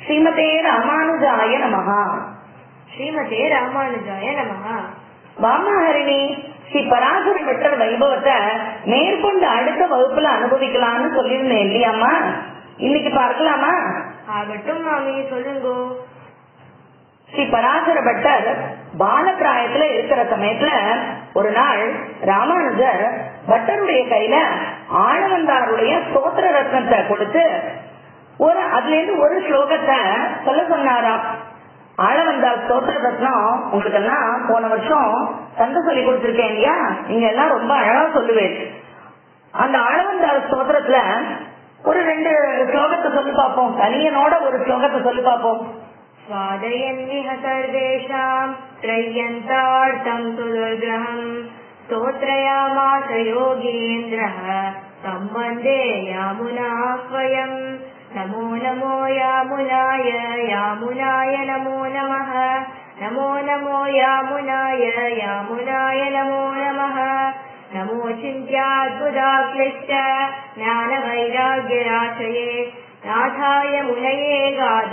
ஸ்ரீமதே ராமானுஜாய நமகா ஸ்ரீமதே ராமானுஜாய நமஹ வாமஹரிணி ஸ்ரீ பராசர பட்டர் வைபவத்தை மேற்கொண்டு அடுத்த வகுப்புல அனுபவிக்கலாம்னு சொல்லியிருந்தேன் இல்லையாம்மா இன்னைக்கு பார்க்கலாமா ஆகட்டும் மாமி சொல்லுங்கோ ஸ்ரீ பராசர பட்டர் பாலப்பிராயத்துல இருக்கிற சமயத்துல ஒரு நாள் ராமானுஜர் பட்டருடைய கையில ஆழவந்தாருடைய ஸ்தோத்திர ரத்னத்தை கொடுத்து ஒரு அதுல இருந்து ஒரு ஸ்லோகத்தை சொல்ல சொன்னாராம் ஆழவந்தார் ஸ்தோத்திர ரத்னம் உங்களுக்கு எல்லாம் போன வருஷம் தந்து சொல்லி கொடுத்திருக்கேன் இல்லையா நீங்க எல்லாம் ரொம்ப அழகா சொல்லுவேன் அந்த ஆழவந்தார் ஸ்தோத்திரத்துல ஒரு ரெண்டு ஸ்லோகத்தை சொல்லி பார்ப்போம் தனியனோட ஒரு ஸ்லோகத்தை சொல்லி பார்ப்போம் स्वादयन्निह सर्वेषाम् त्रय्यन्तार्थम् सुदुर्ग्रहम् स्तोत्रयामास योगीन्द्रः तम् वन्दे यामुनाह्वयम् नमो नमो यामुनाय यामुनाय नमो नमः नमो नमो यामुनाय यामुनाय नमो नमः नमो चिन्त्याद्भुताक्लिष्ट ज्ञानवैराग्यराशये नाथाय मुनये गाद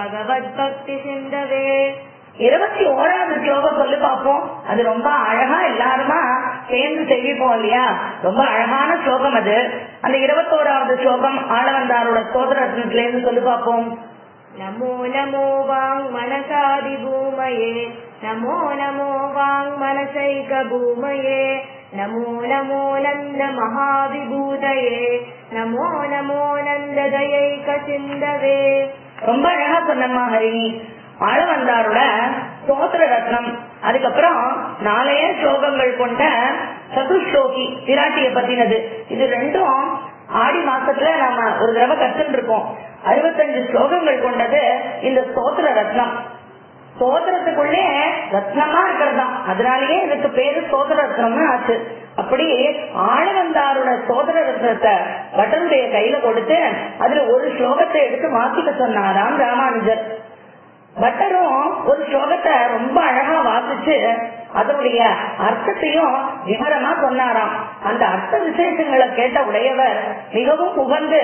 भगवद्भक्तिसिन्धवे இருபத்தி ஓராவது ஸ்லோகம் சொல்லி பார்ப்போம் அது ரொம்ப அழகா எல்லாருமா சேர்ந்து செய்விப்போம் இல்லையா ரொம்ப அழகான ஸ்லோகம் அது அந்த இருபத்தோராவது ஸ்லோகம் ஆளவந்தாரோட சோதரத்னத்துல இருந்து சொல்லி பார்ப்போம் नमो नमो वाङ् मनसादिभूमये नमो नमो वाङ् मनसैकभूमये नमो नमो नन्द महाविभूतये नमो नमो नन्ददयैकसिन्धवे ரொம்ப அழகா சொன்னம்மா ஹரிணி ஆளவந்தாரோட சோத்திர ரத்னம் அதுக்கப்புறம் நாளைய ஸ்லோகங்கள் கொண்ட சதுஸ்லோகி பிராட்டிய பத்தினது இது ரெண்டும் ஆடி மாசத்துல நாம ஒரு தடவை கத்துட்டு இருக்கோம் அறுபத்தஞ்சு ஸ்லோகங்கள் கொண்டது இந்த ஸ்தோத்திர ரத்னம் ஸ்தோத்திரத்துக்குள்ளே ரத்னமா இருக்கிறதாம் அதனாலயே இதுக்கு பேரு ஸ்தோத்திர ரத்னம்னு ஆச்சு அப்படி ஆழவந்தாரோட சோதர ரத்னத்தை பட்டனுடைய கையில கொடுத்து அதுல ஒரு ஸ்லோகத்தை எடுத்து வாசிக்க சொன்னாராம் ராமானுஜர் பட்டரும் ஒரு ஸ்லோகத்தை ரொம்ப அழகா வாசிச்சு அதனுடைய அர்த்தத்தையும் விவரமா சொன்னாராம் அந்த அர்த்த விசேஷங்களை கேட்ட உடையவர் மிகவும் புகழ்ந்து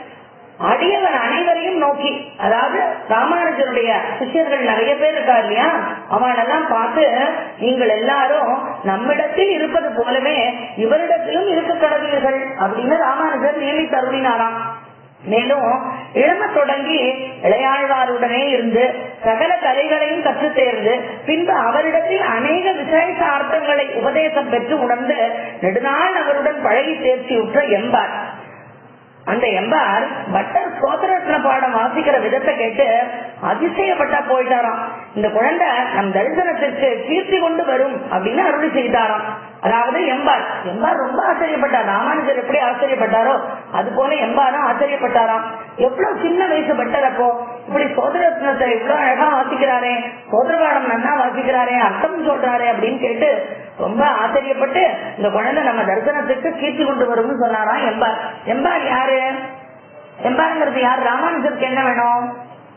அடியவர் அனைவரையும் நோக்கி அதாவது ராமானுஜருடைய சிஷ்யர்கள் நிறைய பேர் இருக்கா இல்லையா அவனெல்லாம் பார்த்து நீங்கள் எல்லாரும் நம்மிடத்தில் இருப்பது போலவே இவரிடத்திலும் இருக்க கடவுள்கள் அப்படின்னு ராமானுஜர் நியமித்து அருளினாராம் மேலும் இளம தொடங்கி இளையாழ்வாருடனே இருந்து சகல கலைகளையும் கற்று தேர்ந்து பின்பு அவரிடத்தில் அநேக விசேஷ அர்த்தங்களை உபதேசம் பெற்று உணர்ந்து நெடுநாள் அவருடன் பழகி தேர்ச்சி உற்ற எம்பார் அந்த எம்பார் பட்டர் சோதரத்ன பாடம் வாசிக்கிற விதத்தை கேட்டு அதிசயப்பட்டா போயிட்டாராம் இந்த குழந்தை நம் தரிசனத்திற்கு கீர்த்தி கொண்டு வரும் அப்படின்னு அருளி செய்தாராம் அதாவது எம்பார் எம்பார் ரொம்ப ஆச்சரியப்பட்டார் ராமானுஜர் எப்படி ஆச்சரியப்பட்டாரோ அது போல எம்பாரும் ஆச்சரியப்பட்டாராம் எவ்வளவு சின்ன வயசு பட்டர் அப்போ இப்படி சோதரத்னத்தை இவ்வளவு அழகா வாசிக்கிறாரே சோதரபாடம் நன்னா வாசிக்கிறாரே அர்த்தம் சொல்றாரே அப்படின்னு கேட்டு ரொம்ப ஆச்சரியப்பட்டு இந்த குழந்தை நம்ம தரிசனத்துக்கு கீர்த்தி கொண்டு வரும்னு சொன்னாராம் எம்பார் எம்பார் யாரு எம்பாருங்கிறது யார் ராமானுஜருக்கு என்ன வேணும்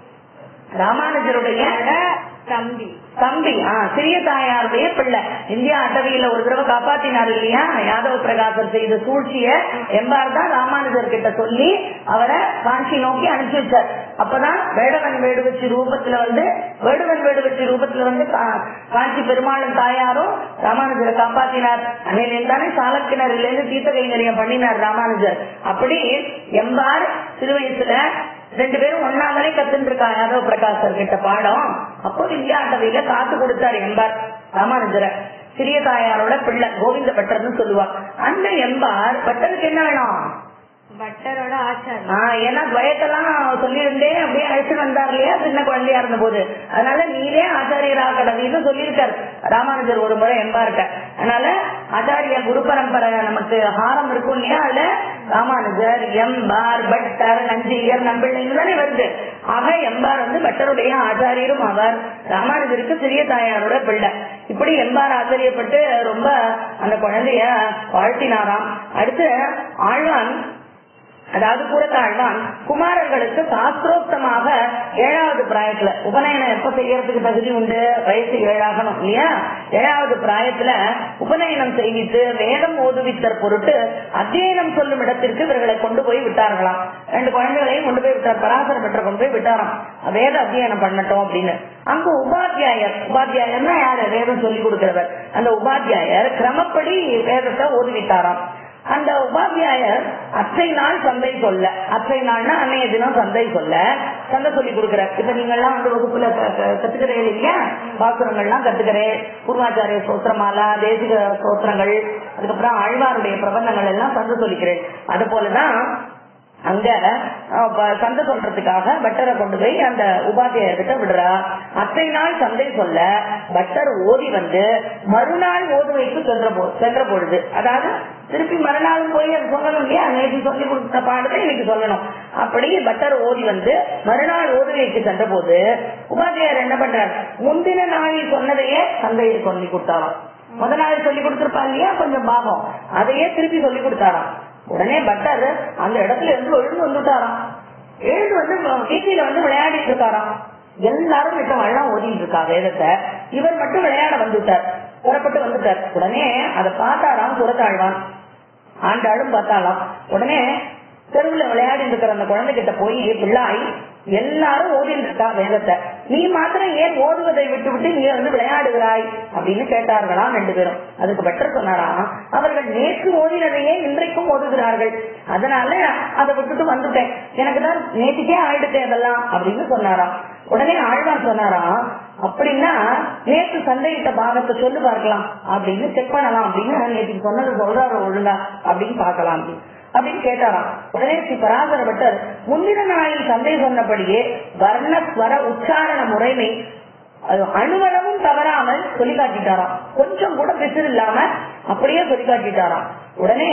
ராமானுஜருடைய தம்பி தம்பி ஆ சிறிய தாயாருடைய பிள்ளை இந்தியா அட்டவியில ஒரு தடவை காப்பாத்தினார் இல்லையா யாதவ பிரகாசர் செய்த சூழ்ச்சிய எம்பார் தான் ராமானுஜர் கிட்ட சொல்லி அவரை காஞ்சி நோக்கி அனுப்பிச்சு வச்சார் அப்பதான் வேடவன் வேடுவச்சி ரூபத்துல வந்து வேடுவன் வேடுவச்சி ரூபத்துல வந்து கா- காஞ்சி பெருமாளும் தாயாரும் ராமானுஜரை காப்பாத்தினார் அன்னையில தானே சாலக்கிணறுல இருந்து தீர்த்த கைங்கரியம் பண்ணினார் ராமானுஜர் அப்படி எம்பார் சிறு வயசுல ரெண்டு பேரும் ஒன்னாமலே கத்துட்டு இருக்கா யாதவ பிரகாசர் கிட்ட பாடம் அப்போ இந்தியா அட்டவையில காத்து கொடுத்தாரு எம்பார் ராமானுஜரை சிறிய தாயாரோட பிள்ளை கோவிந்த பட்டர்னு சொல்லுவா அந்த எம்பார் பட்டருக்கு என்ன வேணும் பட்டரோட ஆச்சாரம் ஆஹ் ஏன்னா துவயத்தெல்லாம் சொல்லியிருந்தே அப்படியே அழைச்சிட்டு வந்தார் இல்லையா சின்ன குழந்தையா இருந்த போது அதனால நீரே ஆச்சாரியரா கடவுள்னு சொல்லியிருக்காரு ராமானுஜர் ஒரு முறை எம்பார்ட்ட அதனால ஆச்சாரிய குரு பரம்பரை நமக்கு ஹாரம் இருக்கும் இல்லையா அதுல ராமானுஜர் எம்பார் பட்டர் நஞ்சிகர் நம்பிள்ளைங்க தானே வருது ஆக எம்பார் வந்து பட்டருடைய ஆச்சாரியரும் அவர் ராமானுஜருக்கு சிறிய தாயாரோட பிள்ளை இப்படி எம்பார் ஆச்சரியப்பட்டு ரொம்ப அந்த குழந்தைய வாழ்த்தினாராம் அடுத்து ஆழ்வான் அதாவது கூறத்தாழ்வான் குமாரர்களுக்கு சாஸ்திரோக்தமாக ஏழாவது பிராயத்துல உபநயனம் எப்ப செய்யறதுக்கு தகுதி உண்டு வயசு ஏழாகணும் இல்லையா ஏழாவது பிராயத்துல உபநயனம் செய்வித்து வேதம் ஓதுவித்தர் பொருட்டு அத்தியனம் சொல்லும் இடத்திற்கு இவர்களை கொண்டு போய் விட்டார்களாம் ரெண்டு குழந்தைகளையும் கொண்டு போய் விட்டார் பராசர பெற்ற கொண்டு போய் விட்டாராம் வேத அத்தியனம் பண்ணட்டும் அப்படின்னு அங்க உபாத்தியாயர் உபாத்தியாயர்னா யாரு வேதம் சொல்லி கொடுக்கிறவர் அந்த உபாத்தியாயர் கிரமப்படி வேதத்தை ஓதுவித்தாராம் அந்த உபாத்தியாயர் அத்தை நாள் சந்தை சொல்ல அத்தை நாள்னா அன்னைய தினம் சந்தை சொல்ல சந்தை சொல்லி கொடுக்கிறார் இப்ப நீங்க எல்லாம் வந்து வகுப்புல க- க- கத்துக்கிறீங்க இல்லையா பாசுரங்கள்லாம் கத்துக்கிறேன் பூர்வாச்சாரிய சோத்திரமாலா தேசிக சோத்திரங்கள் அதுக்கப்புறம் ஆழ்வாருடைய பிரபந்தங்கள் எல்லாம் சந்தை சொல்லிக்கிறேன் அது போலதான் அங்க அஹ், ப- சந்தை சொல்றதுக்காக பட்டரை கொண்டு போய் அந்த உபாத்தியாயர்கிட்ட விடுறா அத்தை நாள் சந்தை சொல்ல பட்டர் ஓதி வந்து மறுநாள் ஓதுவைக்கு சென்ற போ சென்ற பொழுது அதாவது திருப்பி மறுநாளும் போய் அது சொல்லணும் இல்லையா நேற்று சொல்லி கொடுத்த பாடத்தை இன்னைக்கு சொல்லணும் அப்படி பட்டர் ஓதி வந்து மறுநாள் ஓதுவைக்கு சென்ற போது உபாத்தியாயர் என்ன பண்றார் முந்தின நாளில் சொன்னதையே சந்தையில் சொல்லி கொடுத்தாராம் முத நாள் சொல்லி கொடுத்திருப்பா இல்லையா கொஞ்சம் பாகம் அதையே திருப்பி சொல்லி கொடுத்தாராம் உடனே பட்டர் அந்த இடத்துல இருந்து எழுந்து வந்துட்டாராம் எழுந்து வந்து வீட்டில வந்து விளையாடிட்டு இருக்காராம் எல்லாரும் விட்டவெல்லாம் ஓதிட்டு இருக்கா வேதத்தை இவர் மட்டும் விளையாட வந்துட்டார் புறப்பட்டு வந்துட்டார் உடனே அதை பார்த்தாராம் புறத்தாழ்வான் ஆண்டாளும் பார்த்தாலாம் உடனே தெருவுல விளையாடிட்டு இருக்கிற அந்த குழந்தைகிட்ட போய் பிள்ளாய் எல்லாரும் ஓதிட்டு இருக்கா வேதத்தை நீ மாத்திரம் ஏன் ஓதுவதை விட்டு விட்டு நீ வந்து விளையாடுகிறாய் அப்படின்னு கேட்டார்களாம் ரெண்டு பேரும் அதுக்கு பெற்ற சொன்னாராம் அவர்கள் நேற்று ஓதினதையே இன்றைக்கும் ஓதுகிறார்கள் அதனால அதை விட்டுட்டு வந்துட்டேன் எனக்கு தான் நேற்றுக்கே ஆயிடுச்சு அதெல்லாம் அப்படின்னு சொன்னாராம் உடனே ஆழ்வார் சொன்னாராம் அப்படின்னா நேற்று சந்தையிட்ட பாகத்தை சொல்லு பார்க்கலாம் அப்படின்னு செக் பண்ணலாம் அப்படின்னு நேற்று சொன்னது சொல்றாரு ஒழுங்கா அப்படின்னு பார்க்கலாம் அப்படின்னு அப்படின்னு கேட்டாராம் உடனே ஸ்ரீ பராசர பட்டர் முந்தின நாளில் சந்தை சொன்னபடியே வர்ண ஸ்வர உச்சாரண முறைமை அது அணுவளவும் தவறாமல் சொல்லி காட்டிட்டாராம் கொஞ்சம் கூட பிசிறு இல்லாம அப்படியே சொல்லி காட்டிட்டாராம் உடனே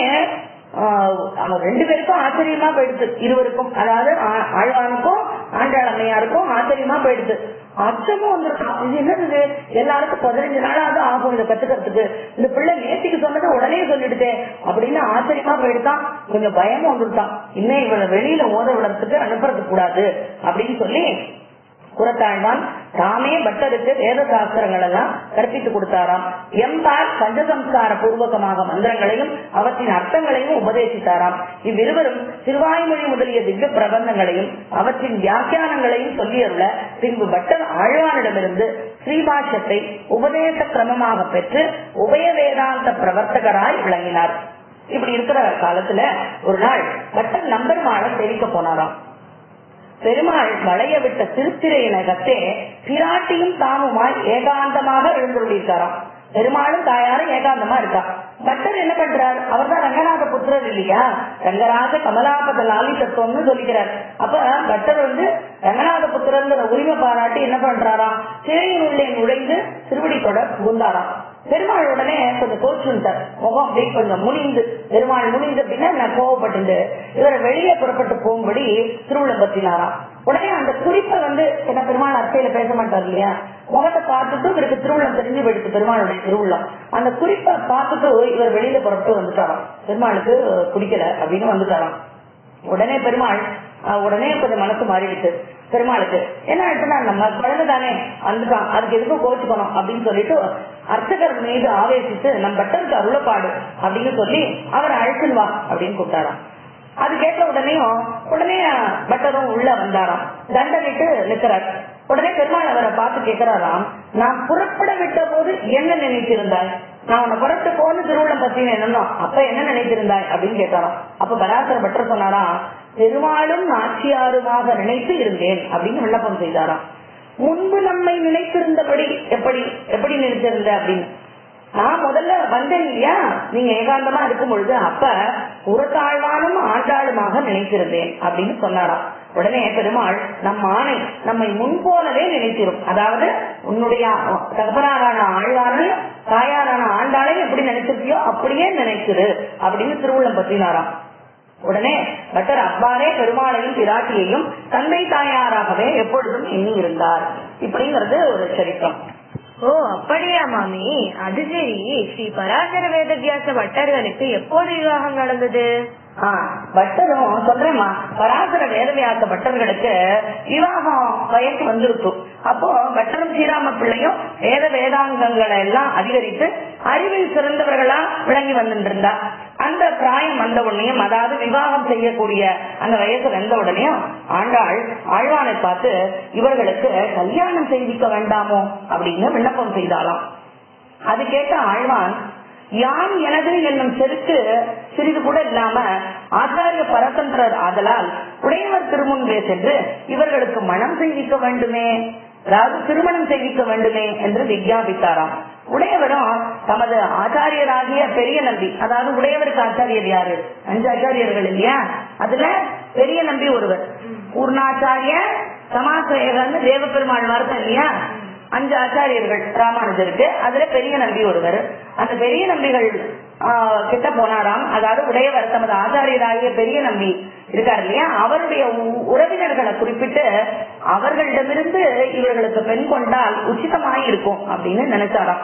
ஆஹ், அவங்க ரெண்டு பேருக்கும் ஆச்சரியமா போயிடுச்சு இருவருக்கும் அதாவது ஆ- ஆழ்வானுக்கும் ஆண்டாள் அம்மையாருக்கும் ஆச்சரியமா போயிடுச்சு அச்சமும் வந்துருக்கான் இது என்னது இது? எல்லாருக்கும் பதினஞ்சு நாளாவது ஆகும் இதை கத்துக்கிறதுக்கு இந்த பிள்ளை நேத்திக்கு சொன்னதை உடனே சொல்லிடுதே அப்படின்னு ஆச்சரியமா போயிடுதான் கொஞ்சம் பயமும் வந்துருக்கான் இன்னும் இவளை வெளியில ஓத விடறதுக்கு அனுப்புறது கூடாது அப்படின்னு சொல்லி குரத்தாழ்வான் தாமே பட்டருக்கு வேத சாஸ்திரங்கள் எல்லாம் கற்பித்து கொடுத்தாராம் எம்பார் பஞ்சசம்ஸ்கார பூர்வகமாக மந்திரங்களையும் அவற்றின் அர்த்தங்களையும் உபதேசித்தாராம் இவ்விருவரும் திருவாய்மொழி முதலிய திவ்ய பிரபந்தங்களையும் அவற்றின் வியாக்கியானங்களையும் சொல்லியருள பின்பு பட்டர் ஆழ்வானிடமிருந்து ஸ்ரீபாஷ்யத்தை உபதேச கிரமமாக பெற்று உபய வேதாந்த பிரவர்த்தகராய் விளங்கினார் இப்படி இருக்கிற காலத்துல ஒரு நாள் பட்டர் நம்பெருமாளை தெரிவிக்க போனாராம் பெருமாள் வளைய விட்ட திருத்திரையினகத்தே பிராட்டியும் தாமுமாய் ஏகாந்தமாக எழுந்துள்ளிருக்காராம் பெருமாளும் தாயாரும் ஏகாந்தமா இருக்கா பட்டர் என்ன பண்றார் அவர் தான் ரங்கநாத புத்திரர் இல்லையா ரங்கராஜ கமலாபத லாலிதத்துவம்னு சொல்லிக்கிறார் அப்ப பட்டர் வந்து ரங்கநாத புத்திரங்கிற உரிமை பாராட்டி என்ன பண்றாராம் சிறையின் உள்ளே நுழைந்து திருவடி தொடர் புகுந்தாராம் பெருமாள் உடனே கொஞ்சம் கோச்சுட்டார் முகம் அப்படியே கொஞ்சம் முனிந்து பெருமாள் முனிந்து அப்படின்னா நான் கோவப்பட்டு இவரை வெளியே புறப்பட்டு போகும்படி திருவிழம் பத்தினாராம் உடனே அந்த குறிப்பை வந்து என்ன பெருமாள் அத்தையில பேச மாட்டார் இல்லையா முகத்தை பார்த்துட்டு இவருக்கு திருவிழம் தெரிஞ்சு போயிடுச்சு பெருமாளுடைய திருவிழம் அந்த குறிப்பை பார்த்துட்டு இவர் வெளியில புறப்பட்டு வந்துட்டாராம் பெருமாளுக்கு பிடிக்கல அப்படின்னு வந்துட்டாராம் உடனே பெருமாள் அஹ், உடனே கொஞ்சம் மனசு மாறிடுச்சு பெருமாளுக்கு என்ன ஆயிடுச்சுன்னா நம்ம குழந்தை தானே வந்துட்டான் அதுக்கு எதுக்கும் கோச்சுக்கணும் அப்படின்னு சொல்லிட்டு அர்ச்சகர் மீது ஆவேசித்து நம் பட்டருக்கு அருளப்பாடு அப்படின்னு சொல்லி அவரை அழைச்சுன்னு வா அப்படின்னு கூப்பிட்டாராம் அது கேட்ட உடனேயும் உடனே பட்டரும் உள்ள வந்தாராம் தண்டனிட்டு நிக்கிறார் உடனே பெருமாள் அவரை பார்த்து கேட்கிறாராம் நான் புறப்பட விட்ட போது என்ன நினைத்திருந்தாய் நான் உன்னை புறப்பட்டு போன திருவிழம் பத்தி என்னன்னா அப்ப என்ன நினைத்திருந்தாய் அப்படின்னு கேட்டாராம் அப்ப பராசர பட்டர் சொன்னாராம் பெருமாளும் நாச்சியாருமாக நினைத்து இருந்தேன் அப்படின்னு விண்ணப்பம் செய்தாராம் முன்பு நம்மை நினைத்திருந்தபடி எப்படி எப்படி நினைத்திருந்த அப்படின்னு நான் முதல்ல வந்தேன் இல்லையா நீங்க ஏகாந்தமா இருக்கும் பொழுது அப்ப உரத்தாழ்வானும் ஆண்டாளுமாக நினைத்திருந்தேன் அப்படின்னு சொன்னாராம் உடனே பெருமாள் நம் ஆணை நம்மை முன்போலவே நினைத்திரும் அதாவது உன்னுடைய தகப்பனாரான ஆழ்வாரையும் தாயாரான ஆண்டாளையும் எப்படி நினைச்சிருக்கியோ அப்படியே நினைச்சிரு அப்படின்னு திருவுள்ளம் பற்றினாராம் உடனே பட்டர் அவ்வாறே பெருமாளையும் பிராட்டியையும் தந்தை தாயாராகவே எப்பொழுதும் எண்ணி இருந்தார் இப்படிங்கிறது ஒரு சரித்திரம் ஓ அப்படியா மாமி அது சரி ஸ்ரீ பராசர வேதவியாச பட்டர்களுக்கு எப்போது விவாகம் நடந்தது ஆ, பட்டரும் சொல்றேம்மா பராசர வேதவியாச பட்டர்களுக்கு விவாகம் வயசு வந்திருக்கும் அப்போ பட்டரும் ஸ்ரீராம பிள்ளையும் வேத வேதாங்கங்களை எல்லாம் அதிகரித்து அறிவில் சிறந்தவர்களா விளங்கி வந்துட்டு இருந்தா அந்த பிராயம் வந்த உடனேயும் அதாவது விவாகம் செய்யக்கூடிய அந்த வயசு வந்த உடனேயும் ஆண்டாள் ஆழ்வானை பார்த்து இவர்களுக்கு கல்யாணம் செய்விக்க வேண்டாமோ அப்படின்னு விண்ணப்பம் செய்தாலாம் அது கேட்ட ஆழ்வான் யான் எனது என்னும் செருக்கு சிறிது கூட இல்லாம ஆச்சாரிய பரதந்திரர் ஆதலால் உடையவர் திருமுன்பே சென்று இவர்களுக்கு மனம் செய்விக்க வேண்டுமே அதாவது திருமணம் செய்விக்க வேண்டுமே என்று விஞ்ஞாபித்தாராம் உடையவரும் தமது ஆச்சாரியராகிய பெரிய நம்பி அதாவது உடையவருக்கு ஆச்சாரியர் யாரு அஞ்சு ஆச்சாரியர்கள் இல்லையா அதுல பெரிய நம்பி ஒருவர் பூர்ணாச்சாரிய சமாசேகர்னு தேவபெருமாள் வார்த்தை இல்லையா அஞ்சு ஆச்சாரியர்கள் ராமானுஜருக்கு அதுல பெரிய நம்பி ஒருவர் அந்த பெரிய நம்பிகள் ஆஹ், கிட்ட போனாராம் அதாவது உடையவர் தமது ஆச்சாரியராகிய பெரிய நம்பி இருக்கார் இல்லையா அவருடைய உ- உறவினர்களை குறிப்பிட்டு அவர்களிடமிருந்து இவர்களுக்கு பெண் கொண்டால் உச்சிதமாய் இருக்கும் அப்படின்னு நினைச்சாராம்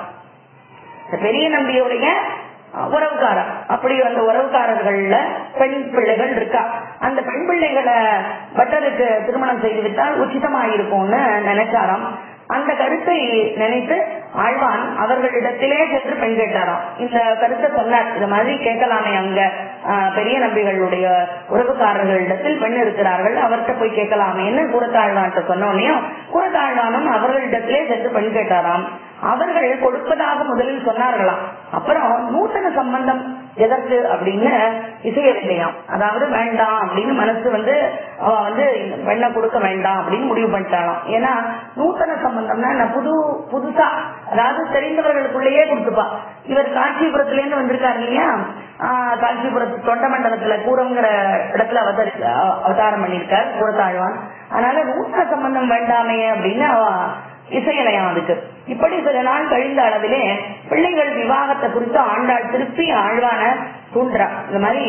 இந்த பெரிய நம்பியுடைய அஹ், உறவுக்காரர் அப்படி அந்த உறவுக்காரர்கள்ல பெண் பிள்ளைகள் இருக்கா அந்த பெண் பிள்ளைகளை பட்டருக்கு திருமணம் செய்து விட்டால் உச்சிதமாயிருக்கும்னு நினைச்சாராம் அந்த கருத்தை நினைத்து ஆழ்வான் அவர்களிடத்திலே சென்று பெண் கேட்டாராம் இந்த கருத்தை சொன்னார் இது மாதிரி கேட்கலாமே அங்க ஆஹ், பெரிய நம்பிகளுடைய உறவுக்காரர்களிடத்தில் பெண் இருக்கிறார்கள் அவர்கிட்ட போய் கேட்கலாமேன்னு கூறத்தாழ்வான்ட்ட சொன்னோன்னையும் கூறத்தாழ்வானும் அவர்களிடத்திலே சென்று பெண் கேட்டாராம் அவர்கள் கொடுப்பதாக முதலில் சொன்னார்களாம் அப்புறம் நூத்தன சம்பந்தம் எதற்கு அப்படின்னு இசையவில்லையாம் அதாவது வேண்டாம் அப்படின்னு மனசு வந்து அவ வந்து இந்த பெண்ணை கொடுக்க வேண்டாம் அப்படின்னு முடிவு பண்ணிட்டாலாம் ஏன்னா நூத்தன சம்பந்தம்னா நான் புது புதுசா அதாவது தெரிந்தவர்களுக்குள்ளேயே கொடுத்துப்பா இவர் காஞ்சிபுரத்துல இருந்து வந்திருக்காரு இல்லையா ஆஹ் காஞ்சிபுரத்து தொண்ட மண்டலத்துல கூரங்கிற இடத்துல அவதரி அவதாரம் பண்ணியிருக்கார் கூரத்தாழ்வான் அதனால நூத்தன சம்பந்தம் வேண்டாமே அப்படின்னு அவ இசையலையாம் அதுக்கு இப்படி சில நாள் கழிந்த அளவிலே பிள்ளைகள் விவாகத்தை குறித்து ஆண்டாள் திருப்பி ஆழ்வான தூண்டுறா இந்த மாதிரி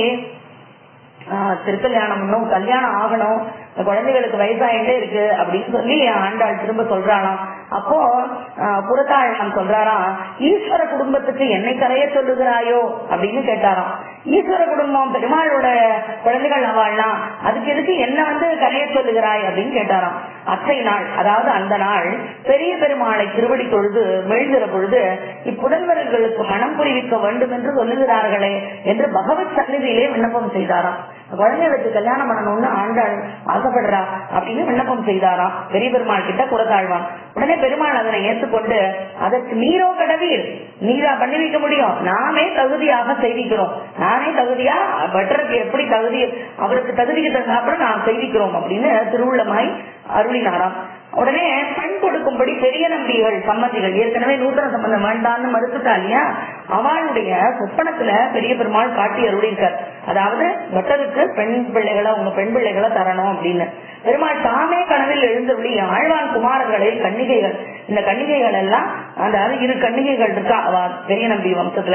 ஆஹ், திருக்கல்யாணம் பண்ணும் கல்யாணம் ஆகணும் இந்த குழந்தைகளுக்கு வயசாயிட்டே இருக்கு அப்படின்னு சொல்லி ஆண்டாள் திரும்ப சொல்றாளாம் அப்போ ஆஹ், புறத்தாழ்வான் சொல்றாராம் ஈஸ்வர குடும்பத்துக்கு என்னை கரைய சொல்லுகிறாயோ அப்படின்னு கேட்டாராம் ஈஸ்வர குடும்பம் பெருமாளோட குழந்தைகள் அவள்லாம் அதுக்கு எதுக்கு என்ன வந்து கரைய சொல்லுகிறாய் அப்படின்னு கேட்டாராம் அத்தை நாள் அதாவது அந்த நாள் பெரிய பெருமாளை திருவடி தொழுது மெழுகிற பொழுது இப்புதல்வர்களுக்கு மனம் புரிவிக்க வேண்டும் என்று சொல்லுகிறார்களே என்று பகவத் சந்நிதியிலே விண்ணப்பம் செய்தாராம் குழந்தைகளுக்கு கல்யாணம் பண்ணணும்னு ஆண்டாள் ஆசைப்படுறா அப்படின்னு விண்ணப்பம் செய்தாராம் பெரிய பெருமாள் கிட்ட குறத்தாழ்வான் உடனே பெருமாள் அதனை ஏற்றுக்கொண்டு அதற்கு நீரோ கடவீர் நீரா பண்ணி வைக்க முடியும் நாமே தகுதியாக செய்திக்கிறோம் நானே தகுதியா பட்டருக்கு எப்படி தகுதி அவருக்கு தகுதிக்கு தகுந்தாப்புல நாம் செய்திக்கிறோம் அப்படின்னு திருவுள்ளமாய் அருளினாராம் உடனே பெண் கொடுக்கும்படி பெரிய நம்பிகள் சம்மதிகள் ஏற்கனவே நூத்தன சம்பந்தம் வேண்டாம்னு மறுத்துட்டா இல்லையா அவளுடைய சொப்பனத்துல பெரிய பெருமாள் காட்டி அருளிருக்கார் அதாவது பட்டருக்கு பெண் பிள்ளைகளை உங்க பெண் பிள்ளைகளை தரணும் அப்படின்னு பெருமாள் தாமே கனவில் எழுந்தபடி ஆழ்வான் குமாரர்களில் கன்னிகைகள் இந்த கன்னிகைகள் எல்லாம் அதாவது இரு கன்னிகைகள் இருக்கா அவ பெரிய நம்பி வம்சத்துல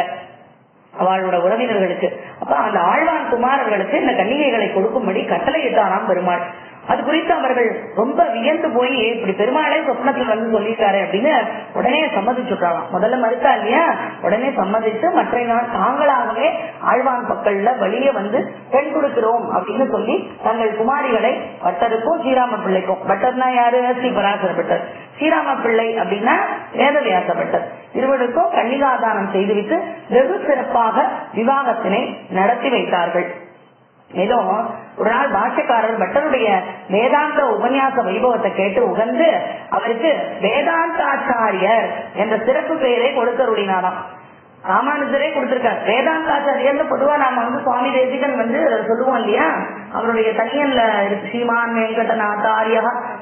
அவளோட உறவினர்களுக்கு அப்ப அந்த ஆழ்வான் குமாரர்களுக்கு இந்த கன்னிகைகளை கொடுக்கும்படி கட்டளையிட்டாராம் பெருமாள் அது குறித்து அவர்கள் ரொம்ப வியந்து போய் இப்படி பெருமாளே சொப்னத்துல வந்து சொல்லிட்டாரு அப்படின்னு உடனே சம்மதிச்சுட்டாராம் முதல்ல மறுத்தா இல்லையா உடனே சம்மதித்து மற்ற நாள் தாங்களாகவே ஆழ்வான் பக்கல்ல வெளியே வந்து பெண் கொடுக்கிறோம் அப்படின்னு சொல்லி தங்கள் குமாரிகளை பட்டருக்கும் ஸ்ரீராம பிள்ளைக்கும் பட்டர்னா யாரு ஸ்ரீ பராசர பட்டர் ஸ்ரீராம பிள்ளை அப்படின்னா வேதவியாச பட்டர் இருவருக்கும் கன்னிகாதானம் செய்துவிட்டு வெகு சிறப்பாக விவாகத்தினை நடத்தி வைத்தார்கள் மேலும் ஒரு நாள் பாஷ்யக்காரர் பட்டருடைய வேதாந்த உபன்யாச வைபவத்தை கேட்டு உகந்து அவருக்கு வேதாந்தாச்சாரியர் என்ற சிறப்பு பெயரை கொடுத்தருளினாராம் ராமானுஜரே கொடுத்திருக்கார் வேதாந்தாச்சாரியர்னு பொதுவா நாம வந்து சுவாமி தேசிகன் வந்து சொல்லுவோம் இல்லையா அவருடைய தனியன்ல இருக்கு ஸ்ரீமான் வெங்கடநாதாரிய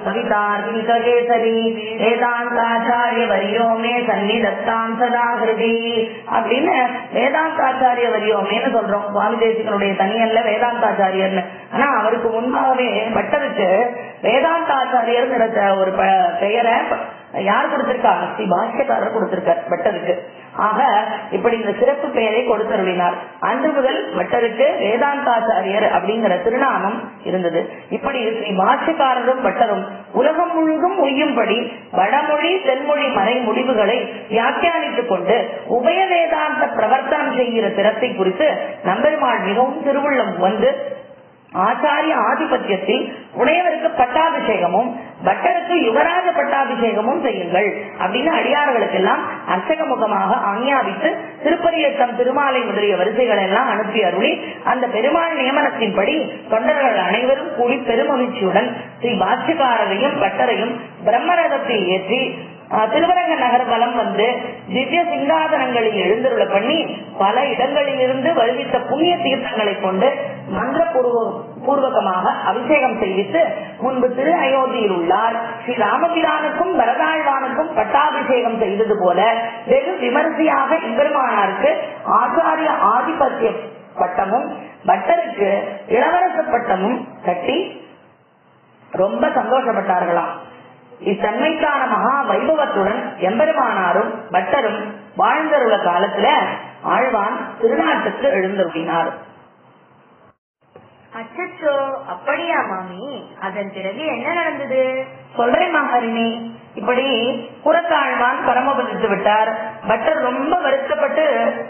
கவிதார்கிகேசரி வேதாந்தாச்சாரிய வரியோமே சன்னிதத்தான் சதா ஹிருதி அப்படின்னு வேதாந்தாச்சாரிய வரியோமேன்னு சொல்றோம் சுவாமி தேசிகனுடைய தனியன்ல வேதாந்தாச்சாரியர்னு ஆனா அவருக்கு முன்பாகவே பட்டருக்கு வேதாந்தாச்சாரியர்ங்கிற ஒரு ப- பெயரை யார் கொடுத்திருக்கா ஸ்ரீ பாஷ்யக்காரர் கொடுத்திருக்கார் பட்டருக்கு ஆக இப்படி இந்த சிறப்பு பெயரை கொடுத்தருளினார் அன்று முதல் பட்டருக்கு வேதாந்தாச்சாரியர் அப்படிங்கிற திருநாமம் இருந்தது இப்படி ஸ்ரீ பாஷ்யக்காரரும் பட்டரும் உலகம் முழுதும் உய்யும்படி வடமொழி தென்மொழி மறை முடிவுகளை வியாக்கியானித்துக் கொண்டு உபய வேதாந்த பிரவர்த்தனம் செய்கிற திறத்தை குறித்து நம்பெருமாள் மிகவும் திருவுள்ளம் வந்து ஆச்சாரிய ஆதிபத்தியத்தில் உடையவருக்கு பட்டாபிஷேகமும் பட்டருக்கு யுவராஜ பட்டாபிஷேகமும் செய்யுங்கள் அப்படின்னு அடியார்களுக்கு எல்லாம் அர்ச்சக முகமாக ஆஞ்ஞாபித்து திருப்பரியத்தம் திருமாலை முதலிய வரிசைகள் எல்லாம் அனுப்பி அருளி அந்த பெருமாள் நியமனத்தின்படி தொண்டர்கள் அனைவரும் கூடி பெருமகிழ்ச்சியுடன் ஸ்ரீ பாஷ்யக்காரரையும் பட்டரையும் பிரம்மரதத்தில் ஏற்றி ஆஹ், திருவரங்க நகர வலம் வந்து திவ்ய சிங்காதனங்களில் எழுந்தருள பண்ணி பல இடங்களில் இருந்து வருவித்த புண்ணிய தீர்த்தங்களை கொண்டு மந்திர பூர்வ பூர்வகமாக அபிஷேகம் செய்வித்து முன்பு திரு அயோத்தியில் உள்ளார் ஸ்ரீ ராமபிரானுக்கும் பரதாழ்வானுக்கும் பட்டாபிஷேகம் செய்தது போல வெகு விமரிசையாக எம்பெருமானாருக்கு ஆச்சாரிய ஆதிபத்திய பட்டமும் பட்டருக்கு இளவரச பட்டமும் கட்டி ரொம்ப சந்தோஷப்பட்டார்களாம் இத்தன்மைக்கான மகா வைபவத்துடன் எம்பெருமானாரும் பட்டரும் வாழ்ந்தருள காலத்துல ஆழ்வான் திருநாட்டுக்கு எழுந்தருளினார் அச்சச்சோ அப்படியா மாமி அதன் பிறகு என்ன நடந்தது சொல்றேன் மகாரிணி இப்படி புறத்தாழ்வான் பரமபதித்து விட்டார் பட்டர் ரொம்ப வருத்தப்பட்டு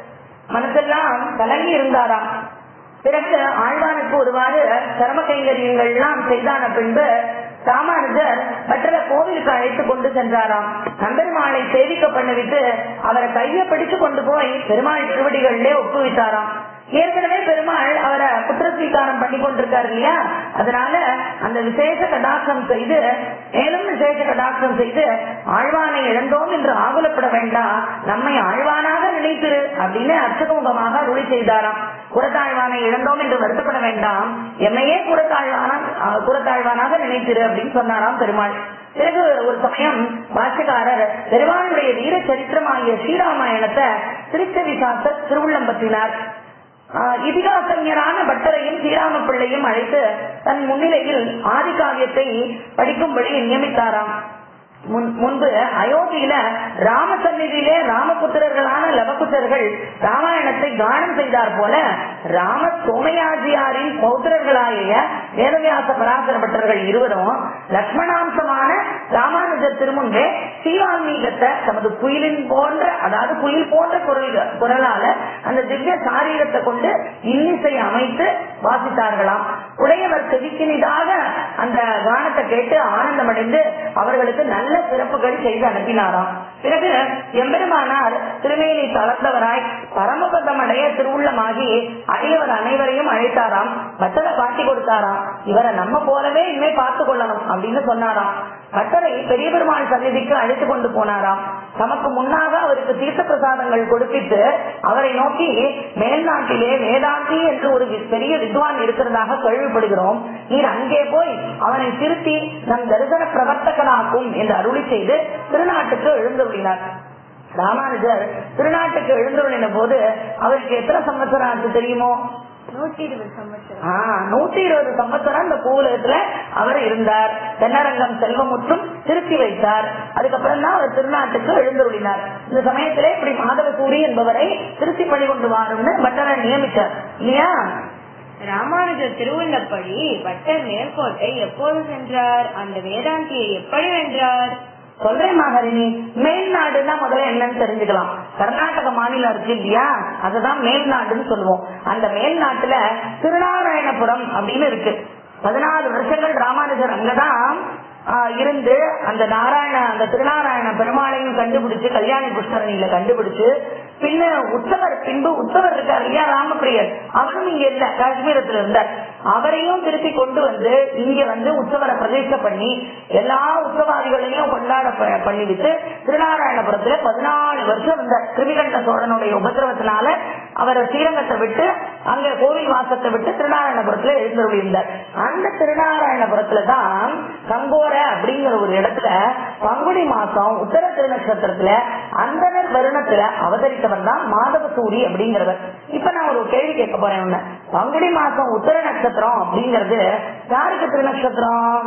மனசெல்லாம் கலங்கி இருந்தாராம் பிறகு ஆழ்வானுக்கு ஒருவாறு கர்ம கைங்கரியங்கள் எல்லாம் செய்தான பின்பு ராமானுஜர் பட்டரை கோவிலுக்கு அழைத்து கொண்டு சென்றாராம் நம்பெருமாளை சேவிக்க பண்ணிவிட்டு அவரை கையை பிடிச்சு கொண்டு போய் பெருமாள் திருவடிகளிலே ஒப்புவித்தாராம் ஏற்கனவே பெருமாள் அவரை புத்திர ஸ்வீகாரம் பண்ணி கொண்டிருக்காரு இல்லையா அதனால அந்த விசேஷ கடாட்சம் செய்து மேலும் விசேஷ கடாட்சம் செய்து ஆழ்வானை இழந்தோம் என்று ஆகுலப்பட வேண்டாம் நம்மை ஆழ்வானாக நினைத்திரு அப்படின்னு அர்ச்சகமுகமாக அருளி செய்தாராம் புறத்தாழ்வானை இழந்தோம் என்று வருத்தப்பட வேண்டாம் என்னையே புறத்தாழ்வான அஹ், புறத்தாழ்வானாக நினைத்திரு அப்படின்னு சொன்னாராம் பெருமாள் பிறகு ஒரு சமயம் பாஷ்யக்காரர் பெருமாளுடைய வீர சரித்திரமாகிய ஸ்ரீராமாயணத்தை திருச்செவி சாத்த திருவுள்ளம் பற்றினார் ஆஹ் இதிகாசஞரான பட்டரையும் ஸ்ரீராம பிள்ளையும் அழைத்து தன் முன்னிலையில் ஆதிகாவியத்தை படிக்கும்படி நியமித்தாராம் முன்- முன்பு அயோத்தியில ராம சந்நிதியிலே ராமபுத்திரர்களான லவகுத்தர்கள் ராமாயணத்தை கானம் செய்தார் போல ராம சோமயாஜியாரின் பௌத்திரர்களாகிய வேதவியாச பராசர பட்டர்கள் இருவரும் லக்ஷ்மணாம்சமான ராமானுஜர் திருமுன்பே ஸ்ரீவால்மீகத்தை தமது குயிலின் போன்ற அதாவது குயில் போன்ற குரல் குரலால அந்த திவ்ய சாரீரத்தை கொண்டு இன்னிசை அமைத்து வாசித்தார்களாம் உடையவர் செவிக்கினிதாக அந்த கானத்தை கேட்டு ஆனந்தமடைந்து அவர்களுக்கு நல்ல சிறப்புகள் செய்து அனுப்பினாராம் பிறகு எம்பெருமானார் திருமேனி தளர்ந்தவராய் பரமபதம் அடைய திருவுள்ளமாகி அடியவர் அனைவரையும் அழைத்தாராம் பட்டரை காட்டி கொடுத்தாராம் இவரை நம்ம போலவே இனிமே பார்த்து கொள்ளணும் அப்படின்னு சொன்னாராம் பட்டரை பெரிய பெருமாள் சந்நிதிக்கு அழைத்து கொண்டு போனாராம் தமக்கு முன்னாக அவருக்கு தீர்த்த பிரசாதங்கள் கொடுப்பித்து அவரை நோக்கி மேல்நாட்டிலே வேதாந்தி என்று ஒரு வி- பெரிய வித்வான் இருக்கிறதாக கேள்விப்படுகிறோம் நீர் அங்கே போய் அவனை திருத்தி நம் தரிசன பிரவர்த்தகனாக்கும் என்று அருளி செய்து திருநாட்டுக்கு எழுந்துள்ளினார் ராமானுஜர் திருநாட்டுக்கு எழுந்துள்ளின போது அவருக்கு எத்தனை சம்பத்சரம் ஆச்சு தெரியுமோ நூற்றி இருபது சம்பத்சரம் ஆஹ் நூத்தி இருபது சம்பத்சரம் இந்த பூலகத்துல அவர் இருந்தார் தென்னரங்கம் செல்வமுற்றும் திருத்தி வைத்தார் அதுக்கப்புறம் தான் அவர் திருநாட்டுக்கு எழுந்துள்ளினார் இந்த சமயத்திலே இப்படி மாதவசூரி என்பவரை திருத்தி பணி கொண்டு வாரும்னு பட்டரை நியமித்தார் இல்லையா ராமானுஜர் திருவுள்ளப்படி பட்டர் மேற்கோட்டை எப்போது சென்றார் அந்த வேதாந்தியை எப்படி வென்றார் சொல்றேன் மகரிணி மேல்நாடுன்னா முதல்ல என்னன்னு தெரிஞ்சுக்கலாம் கர்நாடக மாநிலம் இருக்கு இல்லையா அதுதான் மேல்நாடுன்னு சொல்லுவோம் அந்த மேல்நாட்டுல திருநாராயணபுரம் அப்படின்னு இருக்கு பதினாலு வருஷங்கள் ராமானுஜர் அங்கதான் ஆஹ், இருந்து அந்த நாராயண அந்த திருநாராயண பெருமாளையும் கண்டுபிடிச்சு கல்யாணி புஷ்கரணியில கண்டுபிடிச்சு பின்ன உற்சவர் பின்பு உற்சவர் இருக்கார் இல்லையா ராமபிரியர் அவரும் இங்க இல்ல காஷ்மீரத்துல இருந்தார் அவரையும் திருப்பி கொண்டு வந்து இங்க வந்து உற்சவரை பிரதிஷ்டை பண்ணி எல்லா உற்சவாதிகளையும் கொண்டாட ப- பண்ணிவிட்டு திருநாராயணபுரத்துல பதினாலு வருஷம் இருந்தார் கிருமிகண்ட சோழனுடைய உபதிரவத்தினால அவர் ஸ்ரீரங்கத்தை விட்டு அங்க கோவில் வாசத்தை விட்டு திருநாராயணபுரத்துல எழுந்தருளி இருந்தார் அந்த திருநாராயணபுரத்துல தான் கங்கோர அப்படிங்கிற ஒரு இடத்துல பங்குனி மாசம் உத்தர திருநட்சத்திரத்துல அந்தனர் வருணத்துல அவதரித்தவர் தான் மாதவசூரி அப்படிங்கிறவர் இப்ப நான் ஒரு கேள்வி கேட்க போறேன் உன்னை பங்குனி மாசம் உத்தர நட்சத்திரம் அப்படிங்கிறது யாருக்கு திருநட்சத்திரம்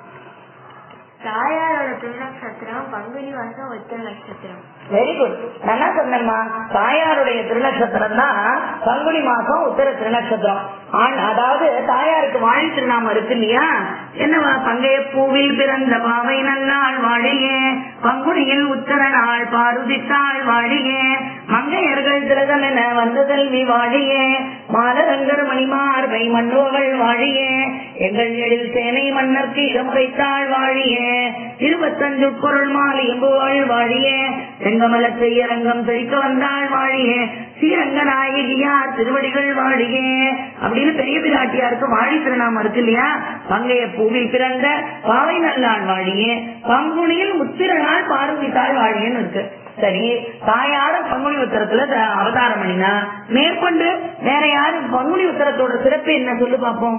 தாயாரோட திருநக்ஷத்திரம் பங்குனி மாசம் உத்தர நட்சத்திரம் வெரி குட் நல்லா சொன்னேம்மா தாயாருடைய திருநட்சத்திரம் தான் பங்குனி மாசம் உத்தர திருநட்சத்திரம் ஆண் அதாவது தாயாருக்கு வாழி திருநாமம் இருக்கு இல்லையா என்னவா பங்கைய பூவில் பிறந்த பாவை நல்லாள் வாழியே பங்குனியில் உத்தர நாள் பாருதித்தாள் வாழியே மங்கையர்கள் திலகம் என வந்த செல்வி வாழியே மாலரங்கர் மணிமார்பை மன்னுவகள் வாழியே எங்கள் எழில் சேனை மன்னர்க்கு இடம் வைத்தாள் வாழியே இருபத்தஞ்சு பொருள் மாலை எம்புவாள் வாழியே செங்கமல செய்ய ரங்கம் செழிக்க வந்தாள் வாழியே ஸ்ரீரங்க நாயகியார் திருவடிகள் வாழியே அப்படின்னு பெரிய பிராட்டியாருக்கு வாழி திருநாமம் இருக்கு இல்லையா பங்கைய பூவில் பிறந்த பாவை நல்லாள் வாழியே பங்குனியில் உத்திர நாள் பார்வதி தாள் வாழியன்னு இருக்கு சரி தாயார பங்குனி உத்தரத்துல த- அவதாரம் பண்ணினா மேற்கொண்டு வேற யாரு பங்குனி உத்தரத்தோட சிறப்பு என்ன சொல்லு பாப்போம்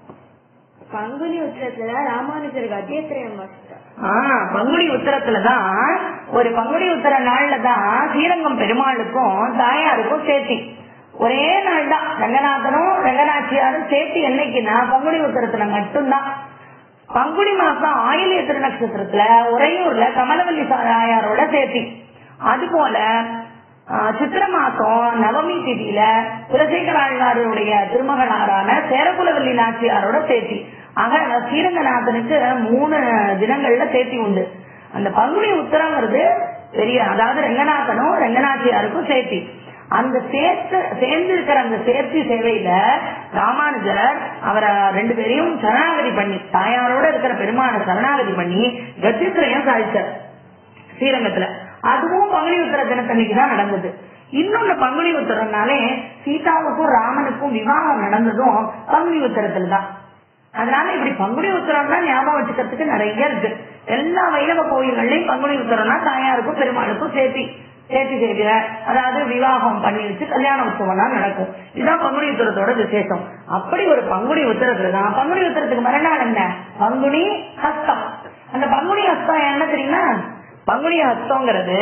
பங்குனி உத்திரத்துல ராமானுஜருக்கு அத்தியத்திரயம் வாசித்தார் ஆஹ் பங்குனி உத்தரத்துலதான் ஒரு பங்குனி உத்தர நாள்ல தான் ஸ்ரீரங்கம் பெருமாளுக்கும் தாயாருக்கும் சேர்த்தி ஒரே நாள் தான் ரங்கநாதனும் ரங்கநாச்சியாரும் சேர்த்து என்னைக்குன்னா பங்குனி உத்தரத்துல மட்டும்தான் பங்குனி மாசம் ஆயிலிய திருநட்சத்திரத்துல உறையூர்ல கமலவல்லி தாயாரோட சேர்த்தி அது போல ஆஹ், சித்திர மாசம் நவமி திதியில குலசேகர ஆழ்வாருடைய திருமகனாரான சேரகுலவல்லி நாச்சியாரோட சேர்த்தி ஆக ஸ்ரீரங்கநாதனுக்கு மூணு தினங்கள்ல சேர்த்தி உண்டு அந்த பங்குனி உத்தரங்கிறது பெரிய அதாவது ரெங்கநாதனும் ரெங்கநாச்சியாருக்கும் சேர்த்தி அந்த சேர்த்து சேர்ந்து இருக்கிற அந்த சேர்த்தி சேவையில ராமானுஜர் அவரை ரெண்டு பேரையும் சரணாகதி பண்ணி தாயாரோட இருக்கிற பெருமான சரணாகதி பண்ணி கத்தித்திரையும் சாதிச்சார் ஸ்ரீரங்கத்துல அதுவும் பங்குனி உத்தர தினத்தன்னைக்கு தான் நடந்தது இன்னொன்னு பங்குனி உத்தரம்னாலே சீதாவுக்கும் ராமனுக்கும் விவாகம் நடந்ததும் பங்குனி உத்தரத்துல தான் அதனால இப்படி பங்குனி உத்தரம் தான் ஞாபகம் வச்சுக்கிறதுக்கு நிறைய இருக்கு எல்லா வைணவ கோயில்கள்லயும் பங்குனி உத்தரம்னா தாயாருக்கும் பெருமாளுக்கும் சேர்த்தி சேர்த்தி செய்கிற அதாவது விவாகம் பண்ணி வச்சு கல்யாண உற்சவம்லாம் நடக்கும் இதுதான் பங்குனி உத்தரத்தோட விசேஷம் அப்படி ஒரு பங்குனி உத்தரத்துல தான் பங்குனி உத்தரத்துக்கு மறுநாள் என்ன பங்குனி ஹஸ்தம் அந்த பங்குனி ஹஸ்தம் என்ன தெரியுமா பங்குனி ஹஸ்தங்கிறது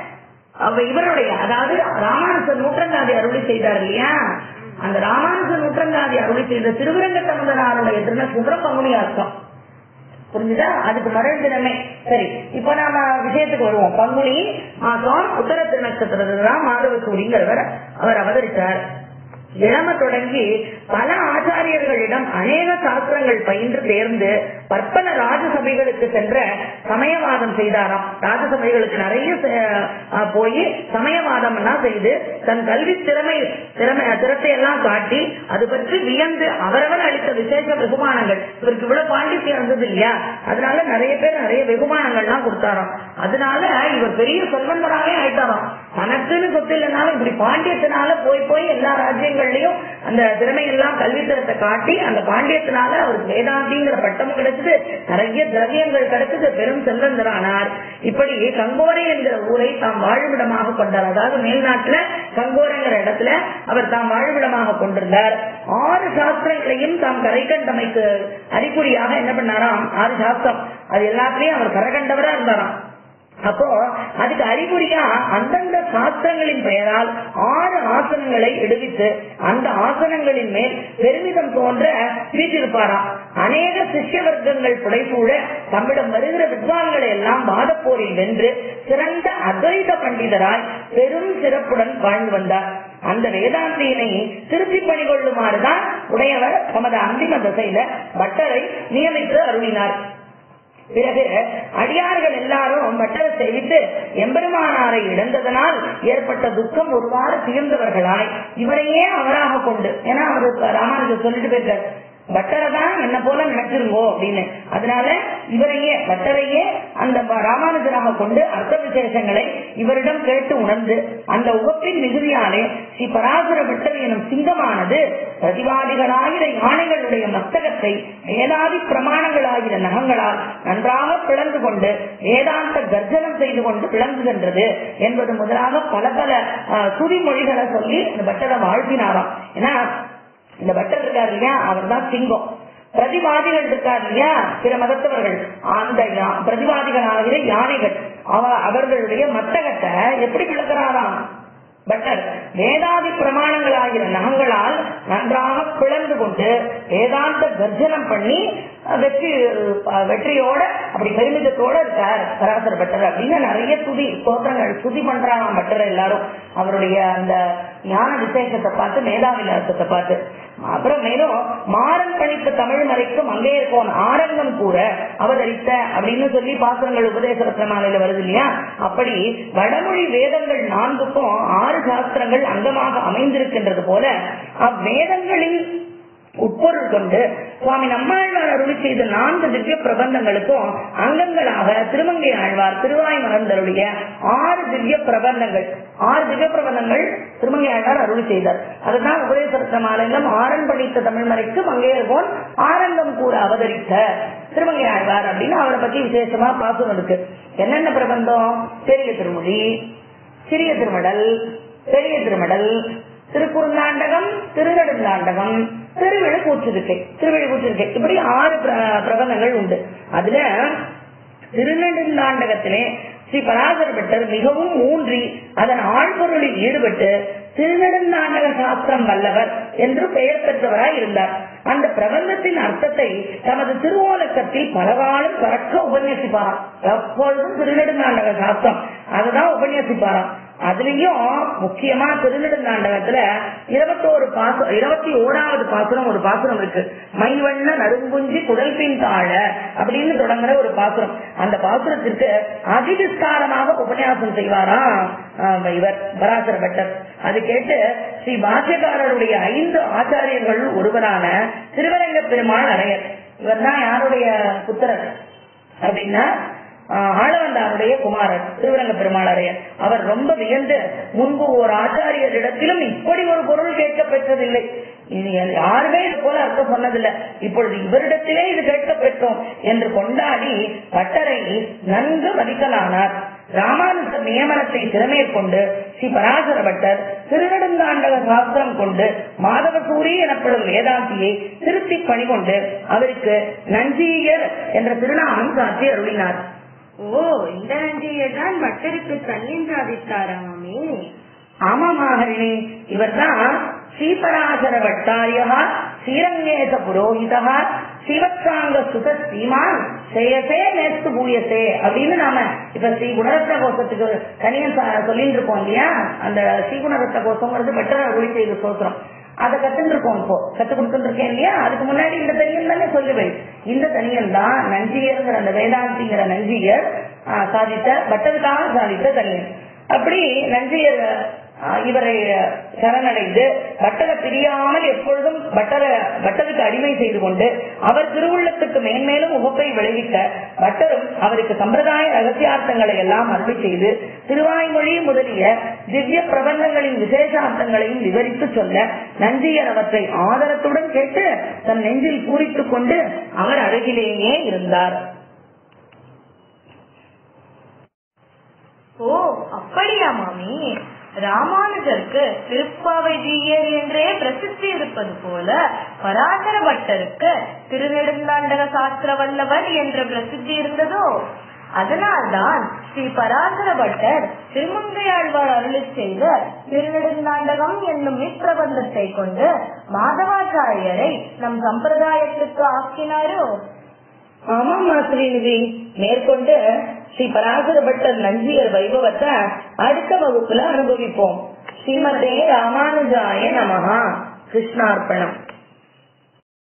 அவ இவருடைய அதாவது ராமானுஜர் நூற்றந்தாதி அருளி செய்தார் இல்லையா அந்த ராமானுஜர் நூற்றந்தாதி அருளி செய்த திருவிரங்க தமதனாருடைய திருநட்சத்திரம் பங்குனி ஹஸ்தம் புரிஞ்சுதா அதுக்கு மறு தினமே சரி இப்போ நாம விஷயத்துக்கு வருவோம் பங்குனி மாசம் உத்தர திருநட்சத்திரத்துல தான் மாதவ சூரிங்கிறவர் அவர் அவதரித்தார் இளம தொடங்கி பல ஆச்சாரியர்களிடம் அநேக சாஸ்திரங்கள் பயின்று தேர்ந்து பற்பல ராஜசபைகளுக்கு சென்ற சமயவாதம் செய்தாராம் ராஜசபைகளுக்கு நிறைய செ- அஹ் போய் சமயவாதம் எல்லாம் செய்து தன் கல்வி திறமை திறமை திறத்தை எல்லாம் காட்டி அது பற்றி வியந்து அவரவர் அளித்த விசேஷ வெகுமானங்கள் இவருக்கு இவ்வளவு பாண்டித்யம் இருந்தது இல்லையா அதனால நிறைய பேர் நிறைய வெகுமானங்கள்லாம் கொடுத்தாராம் அதனால இவர் பெரிய செல்வந்தராகவே ஆயிட்டாராம் தனக்குன்னு சொத்து இல்லைனாலும் இப்படி பாண்டியத்தினால போய் போய் எல்லா ராஜ்யங்கள்லயும் அந்த திறமையெல்லாம் கல்வித்தரத்தை காட்டி அந்த பாண்டியத்தினால அவருக்கு வேதாந்திங்கிற பட்டம் கிடைச்சது நிறைய திரவியங்கள் கிடைச்சது பெரும் செல்வந்தரானார் இப்படி கங்கோரை என்கிற ஊரை தாம் வாழ்விடமாக கொண்டார் அதாவது மேல்நாட்டுல கங்கோரைங்கிற இடத்துல அவர் தாம் வாழ்விடமாக கொண்டிருந்தார் ஆறு சாஸ்திரங்களையும் தாம் கரை கண்டமைக்கு அறிகுறியாக என்ன பண்ணாராம் ஆறு சாஸ்திரம் அது எல்லாத்துலயும் அவர் கரை கண்டவரா இருந்தாராம் அப்போ அதுக்கு அறிகுறியா அந்தந்த சாஸ்திரங்களின் பெயரால் ஆறு ஆசனங்களை எடுவித்து அந்த ஆசனங்களின் மேல் பெருமிதம் தோன்ற வீட்டிருப்பாராம் அநேக சிஷ்ய வர்க்கங்கள் புடைசூழ தம்மிடம் வருகிற வித்வான்களை எல்லாம் வாதப்போரில் வென்று சிறந்த அத்வைத பண்டிதராய் பெரும் சிறப்புடன் வாழ்ந்து வந்தார் அந்த வேதாந்தியினை திருத்தி பணி கொள்ளுமாறுதான் உடையவர் தமது அந்திம திசையில பட்டரை நியமித்து அருளினார் பிறகு அடியார்கள் எல்லாரும் பட்டரை சேவித்து எம்பெருமானாரை இழந்ததனால் ஏற்பட்ட துக்கம் ஒருவாறு தீர்ந்தவர்களாய் இவரையே அவராக கொண்டு ஏன்னா அவரு ராமானுஜர் சொல்லிட்டு போயிருக்காரு பட்டரை தான் என்ன போல நினைச்சிருங்கோ அப்படின்னு அதனால இவரையே பட்டரையே அந்த ப- ராமானுஜராக கொண்டு அர்த்த விசேஷங்களை இவரிடம் கேட்டு உணர்ந்து அந்த உகப்பின் மிகுதியாலே ஸ்ரீ பராசர பட்டர் எனும் சிங்கமானது பிரதிவாதிகளாகிற யானைகளுடைய மஸ்தகத்தை வேதாதி பிரமாணங்களாகிற நகங்களால் நன்றாக பிளந்து கொண்டு வேதாந்த கர்ஜனம் செய்து கொண்டு விளங்குகின்றது என்பது முதலாக பல பல அஹ், சுதிமொழிகளை சொல்லி அந்த பட்டரை வாழ்த்தினாராம் ஏன்னா இந்த பட்டர் இருக்காரு இல்லையா அவர் தான் சிங்கம் பிரதிவாதிகள் இருக்கார் இல்லையா பிற மதத்தவர்கள் அந்த யா- பிரதிவாதிகளாகிற யானைகள் அவ அவர்களுடைய மத்தகத்தை எப்படி விளக்குறாராம் பட்டர் வேதாதி பிரமாணங்களாகிற நகங்களால் நன்றாக பிளந்து கொண்டு வேதாந்த கர்ஜனம் பண்ணி அஹ், வெற்றி அஹ், வெற்றியோட அப்படி பெருமிதத்தோட இருக்கார் பராசர பட்டர் அப்படின்னு நிறைய துதி ஸ்தோத்திரங்கள் துதி பண்றாங்க பட்டர் எல்லாரும் அவருடைய அந்த ஞான விசேஷத்தை பார்த்து மேதாவிலாசத்தை பார்த்து அப்புறம் மேலும் மாறன் பணிப்பு தமிழ் மறைக்கும் அங்கே இருக்கோன் ஆரங்கம் கூற அவதரித்த அப்படின்னு சொல்லி பாசுரங்கள் உபதேச ரத்னமாலையில வருது இல்லையா அப்படி வடமொழி வேதங்கள் நான்குக்கும் ஆறு சாஸ்திரங்கள் அங்கமாக அமைந்திருக்கின்றது போல அவ்வேதங்களின் உட்பொருள் கொண்டு சுவாமி நம்மாழ்வார் அருளி செய்த நான்கு திவ்ய பிரபந்தங்களுக்கும் அங்கங்களாக திருமங்கை ஆழ்வார் திருவாய் மறந்தருடைய ஆறு திவ்ய பிரபந்தங்கள் ஆறு திவ்ய பிரபந்தங்கள் திருமங்கை ஆழ்வார் அருளி செய்தார் அதுதான் உபதேசரத்த மாநிலம் ஆரன் படித்த தமிழ்மறைக்கு மங்கையர்கோன் ஆரங்கம் கூற அவதரித்த திருமங்கை ஆழ்வார் அப்படின்னு அவரை பத்தி விசேஷமா பாசனம் இருக்கு என்னென்ன பிரபந்தம் பெரிய திருமொழி சிறிய திருமடல் பெரிய திருமடல் திருக்குறுந்தாண்டகம் திருநெடுந்தாண்டகம் திருவிழு கூற்றிருக்கை திருவிழு கூற்றிருக்கை இப்படி ஆறு பிர- பிரபந்தங்கள் உண்டு அதுல திருநெடுந்தாண்டகத்திலே ஸ்ரீ பராசர பட்டர் மிகவும் ஊன்றி அதன் ஆழ்பொருளில் ஈடுபட்டு திருநெடுந்தாண்டக சாஸ்திரம் வல்லவர் என்று பெயர் பெற்றவராய் இருந்தார் அந்த பிரபந்தத்தின் அர்த்தத்தை தமது திருவோலக்கத்தில் பலகாலம் பறக்க உபன்யசிப்பாராம் எப்பொழுதும் திருநெடுந்தாண்டக சாஸ்திரம் அதுதான் உபன்யசிப்பாராம் அதுலயும் முக்கியமா திருநெடுந்தாண்டகத்துல இருபத்தோரு பாச இருபத்தி ஓராவது பாசுரம் ஒரு பாசுரம் இருக்கு மைவண்ண நடுங்குஞ்சி குடல் பின் தாழ அப்படின்னு தொடங்குற ஒரு பாசுரம் அந்த பாசுரத்திற்கு அதிவிஸ்தாரமாக உபன்யாசம் செய்வாராம் ஆஹ், இவர் பராசர பட்டர் அது கேட்டு ஸ்ரீ பாஷ்யக்காரருடைய ஐந்து ஆச்சாரியர்கள் ஒருவரான திருவரங்க பெருமாள் அரையர் இவர் தான் யாருடைய புத்திரர் அப்படின்னா ஆஹ், ஆளவந்தாருடைய குமாரர் திருவரங்க பெருமாள் அரையர் அவர் ரொம்ப வியந்து முன்பு ஒரு ஆச்சாரியரிடத்திலும் இப்படி ஒரு பொருள் கேட்கப் பெற்றதில்லை இது யாருமே இது போல அர்த்தம் சொன்னதில்லை இப்பொழுது இவரிடத்திலே இது கேட்கப் பெற்றோம் என்று கொண்டாடி பட்டரை நன்கு மதிக்கலானார் ராமானுஜர் நியமனத்தை திறமேற்கொண்டு ஸ்ரீ பராசர பட்டர் திருநெடுந்தாண்டக சாஸ்திரம் கொண்டு மாதவசூரி எனப்படும் வேதாந்தியை திருத்தி பணிகொண்டு அவருக்கு நஞ்சீயர் என்ற திருநாமம் சாற்றி அருளினார் ஓ இந்த நன்றியை தான் பட்டருக்கு தன்னின் சாதித்தாரா மாமி ஆமாமாகரிணி இவர்தான் ஸ்ரீபராசர பட்டாரியா ஸ்ரீரங்கேச புரோஹிதா சிவத்சாங்க சுத ஸ்ரீமான் சேயசே மேஸ்து பூயசே அப்படின்னு நாம இப்ப ஸ்ரீ குணரத்ன கோஷத்துக்கு தனியா ச- சொல்லிட்டு இருக்கோம் இல்லையா அந்த ஸ்ரீ குணரத்ன கோஷங்கிறது பெட்டரா ஒளி செய்து சோத்திரம் அதை கத்துட்டு இருக்கோம் இப்போ கத்து கொடுத்துட்டு இருக்கேன் இல்லையா அதுக்கு முன்னாடி இந்த தனியன் தானே சொல்லுவேன் இந்த தனியன் தான் நஞ்சியர்ங்கிற அந்த வேதாந்திங்கிற நஞ்சியர் ஆஹ், சாதித்த பட்டதுக்காக சாதித்த தனியன் அப்படி நஞ்சியர் ஆஹ், இவரை சரணடைந்து பட்டரை பிரியாமல் எப்பொழுதும் பட்டர பட்டருக்கு அடிமை செய்து கொண்டு அவர் திருவுள்ளத்துக்கு மேன்மேலும் உகப்பை விளைவிக்க பட்டரும் அவருக்கு சம்பிரதாய ரகசியார்த்தங்களை எல்லாம் அருளி செய்து திருவாய்மொழி முதலிய திவ்ய பிரபந்தங்களின் விசேஷார்த்தங்களையும் விவரித்து சொல்ல நஞ்சியர் அவற்றை ஆதரத்துடன் கேட்டு தன் நெஞ்சில் பூரித்துக் கொண்டு அவர் அருகிலேயே இருந்தார் ஓ அப்படியா மாமி ராமானுஜருக்கு திருப்பாவை ஜீயர் என்றே பிரசித்தி இருப்பது போல பராசர பட்டருக்கு திருநெடுந்தாண்டக சாஸ்திர வல்லவர் என்ற பிரசித்தி இருந்ததோ அதனால்தான் ஸ்ரீ பராசர பட்டர் திருமங்கையாழ்வார் அருளி செய்த திருநெடுந்தாண்டகம் என்னும் இப்பிரபந்தத்தை கொண்டு மாதவாச்சாரியரை நம் சம்பிரதாயத்துக்கு ஆக்கினாரோ ஆமாமா ஸ்ரீநிதி மேற்கொண்டு ஸ்ரீ பராசர பட்டர் நஞ்சியர் வைபவத்தை அடுத்த வகுப்புல அனுபவிப்போம் ஸ்ரீமதே ராமானுஜாய நமஹா கிருஷ்ணார்ப்பணம்